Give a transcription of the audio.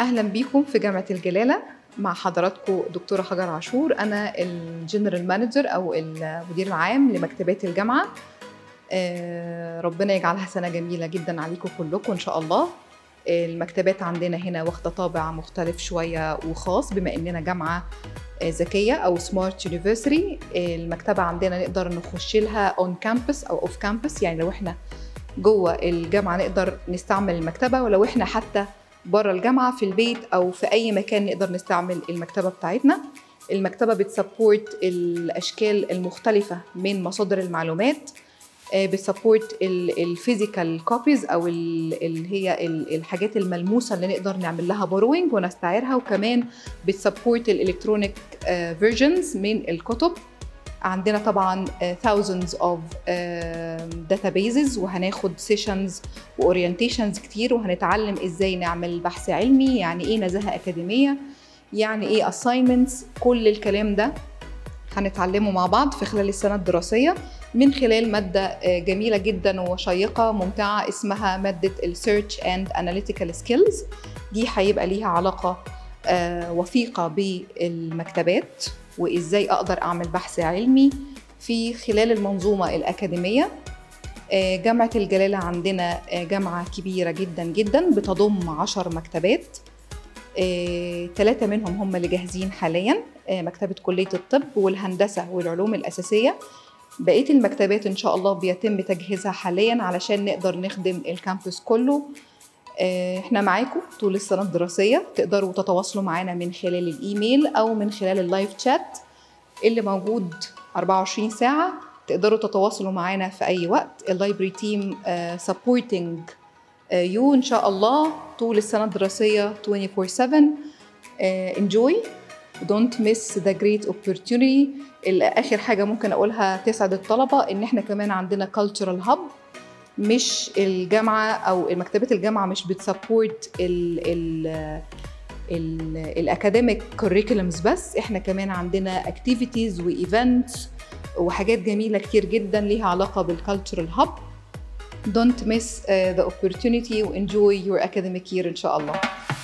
اهلا بيكم في جامعه الجلاله مع حضراتكم دكتوره حجر عاشور انا الجنرال مانجر او المدير العام لمكتبات الجامعه آه، ربنا يجعلها سنه جميله جدا عليكم كلكم ان شاء الله المكتبات عندنا هنا واخده طابع مختلف شويه وخاص بما اننا جامعه آه، ذكيه او سمارت يونيفرسيتي المكتبه عندنا نقدر نخش لها اون كامبس او اوف كامبس يعني لو احنا جوه الجامعه نقدر نستعمل المكتبه ولو احنا حتى بره الجامعه في البيت او في اي مكان نقدر نستعمل المكتبه بتاعتنا المكتبه بتسبورت الاشكال المختلفه من مصادر المعلومات آه، بتسبورت الفيزيكال كوبيز او ال- اللي هي ال- الحاجات الملموسه اللي نقدر نعمل لها بوروينج ونستعيرها وكمان بتسبورت الالكترونيك فيرجنز من الكتب عندنا طبعا آه، thousands of آه، databases وهناخد sessions واورينتيشنز كتير وهنتعلم ازاي نعمل بحث علمي يعني ايه نزاهه اكاديميه يعني ايه assignments كل الكلام ده هنتعلمه مع بعض في خلال السنه الدراسيه من خلال ماده آه، جميله جدا وشيقه ممتعه اسمها ماده السيرش اند اناليتيكال سكيلز دي هيبقى ليها علاقه آه، وثيقه بالمكتبات وازاي اقدر اعمل بحث علمي في خلال المنظومه الاكاديميه آه، جامعه الجلاله عندنا آه، جامعه كبيره جدا جدا بتضم عشر مكتبات ثلاثة منهم هم اللي جاهزين حاليا آه، مكتبة كلية الطب والهندسة والعلوم الأساسية بقية المكتبات إن شاء الله بيتم تجهيزها حاليا علشان نقدر نخدم الكامبس كله آه، احنا معاكم طول السنة الدراسية تقدروا تتواصلوا معانا من خلال الإيميل أو من خلال اللايف تشات اللي موجود 24 ساعة تقدروا تتواصلوا معانا في أي وقت اللايبرري تيم سبورتنج يو إن شاء الله طول السنة الدراسية 24/7 آه، enjoy don't miss the great opportunity ال- آخر حاجة ممكن أقولها تسعد الطلبة إن إحنا كمان عندنا cultural hub مش الجامعة أو مكتبة الجامعة مش بتسبورت ال ال الاكاديميك كوريكولمز بس احنا كمان عندنا اكتيفيتيز وايفنتس وحاجات جميله كتير جدا ليها علاقه بالكالتشرال هاب Don't miss uh, the opportunity وenjoy your academic year إن شاء الله